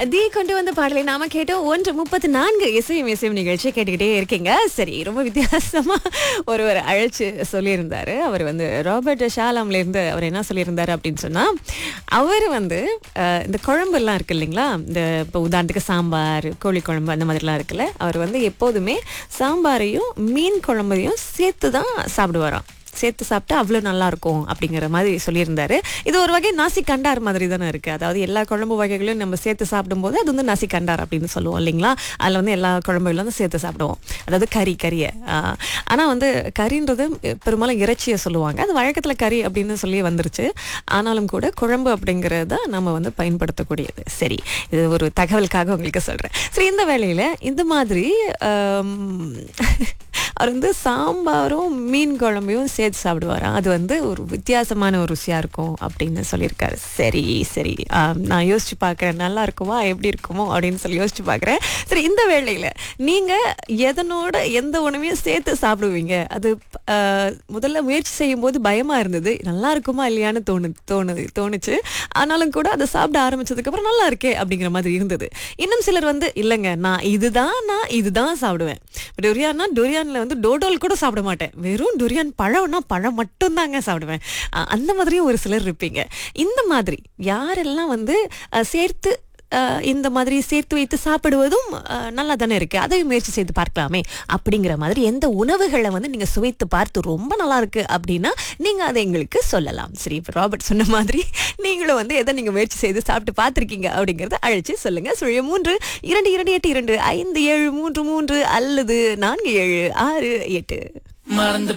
தி கொண்டு வந்த பாடலை நாம கேட்டோம் ஒன்று முப்பத்தி நான்கு இசையும் இசையும் நிகழ்ச்சி கேட்டுக்கிட்டே இருக்கீங்க சரி ரொம்ப வித்தியாசமா ஒருவர் அழைச்சு சொல்லியிருந்தாரு அவர் வந்து ராபர்ட் ஷாலாம்ல இருந்து அவர் என்ன சொல்லியிருந்தாரு அப்படின்னு சொன்னா அவர் வந்து அஹ், இந்த குழம்பு எல்லாம் இருக்கு இல்லைங்களா இந்த இப்போ உதாரணத்துக்கு சாம்பார் கோழி குழம்பு அந்த மாதிரிலாம் இருக்குல்ல அவர் வந்து எப்போதுமே சாம்பாரையும் மீன் குழம்பையும் சேர்த்து தான் சாப்பிடுவாராம் சேர்த்து சாப்பிட்டா அவ்வளோ நல்லா இருக்கும் அப்படிங்கிற மாதிரி சொல்லியிருந்தாரு இது ஒரு வகை நாசி கண்டார் மாதிரி தானே இருக்கு அதாவது எல்லா குழம்பு வகைகளையும் நம்ம சேர்த்து சாப்பிடும்போது அது வந்து நாசி கண்டார் அப்படின்னு சொல்லுவோம் இல்லைங்களா அதில் வந்து எல்லா குழம்புகளும் வந்து சேர்த்து சாப்பிடுவோம் அதாவது கறி கறியை ஆனால் வந்து கறின்றது பெரும்பாலும் இறைச்சியை சொல்லுவாங்க அது வழக்கத்தில் கறி அப்படின்னு சொல்லி வந்துருச்சு ஆனாலும் கூட குழம்பு அப்படிங்கிறது தான் நம்ம வந்து பயன்படுத்தக்கூடியது சரி இது ஒரு தகவலுக்காக உங்களுக்கு சொல்கிறேன் சரி இந்த வேளையில் இந்த மாதிரி ஆம், அவர் வந்து சாம்பாரும் மீன் குழம்பையும் சேர்த்து சாப்பிடுவாராம் அது வந்து ஒரு வித்தியாசமான ஒரு ருசியா இருக்கும் அப்படின்னு சொல்லியிருக்காரு சரி சரி ஆம், நான் யோசிச்சு பார்க்குறேன் நல்லா இருக்குமா எப்படி இருக்குமோ அப்படின்னு சொல்லி யோசிச்சு பார்க்குறேன் சரி இந்த வேளையில நீங்க எதனோட எந்த உணவையும் சேர்த்து சாப்பிடுவீங்க அது ஆ, முதல்ல முயற்சி செய்யும் போது பயமா இருந்தது நல்லா இருக்குமா இல்லையான்னு தோணு தோணுது தோணுச்சு ஆனாலும் கூட அதை சாப்பிட ஆரம்பிச்சதுக்கு அப்புறம் நல்லா இருக்கே அப்படிங்கிற மாதிரி இருந்தது இன்னும் சிலர் வந்து இல்லைங்க நான் இதுதான் நான் இதுதான் சாப்பிடுவேன் டொரியான்னா டொரியான்ல வந்து டோடோல் கூட சாப்பிட மாட்டேன் வெறும் டொரியான் பழம்னா பழம் மட்டும்தாங்க சாப்பிடுவேன் அஹ் அந்த மாதிரியும் ஒரு சிலர் இருப்பீங்க இந்த மாதிரி யாரெல்லாம் வந்து அஹ், சேர்த்து அஹ், இந்த மாதிரி சேர்த்து வைத்து சாப்பிடுவதும் அஹ், நல்லா தானே இருக்கு அதையும் முயற்சி செய்து பார்க்கலாமே அப்படிங்கிற மாதிரி எந்த உணவுகளை வந்து நீங்க சுவைத்து பார்த்து ரொம்ப நல்லா இருக்கு அப்படின்னா நீங்க அதை எங்களுக்கு சொல்லலாம் சரி இப்போ ராபர்ட் சொன்ன மாதிரி நீங்களும் வந்து எதை நீங்க முயற்சி செய்து சாப்பிட்டு பார்த்துருக்கீங்க அப்படிங்கறத அழைச்சு சொல்லுங்க சுழிய மூன்று இரண்டு இரண்டு எட்டு இரண்டு ஐந்து ஏழு மூன்று மூன்று அல்லது நான்கு ஏழு ஆறு எட்டு மறந்து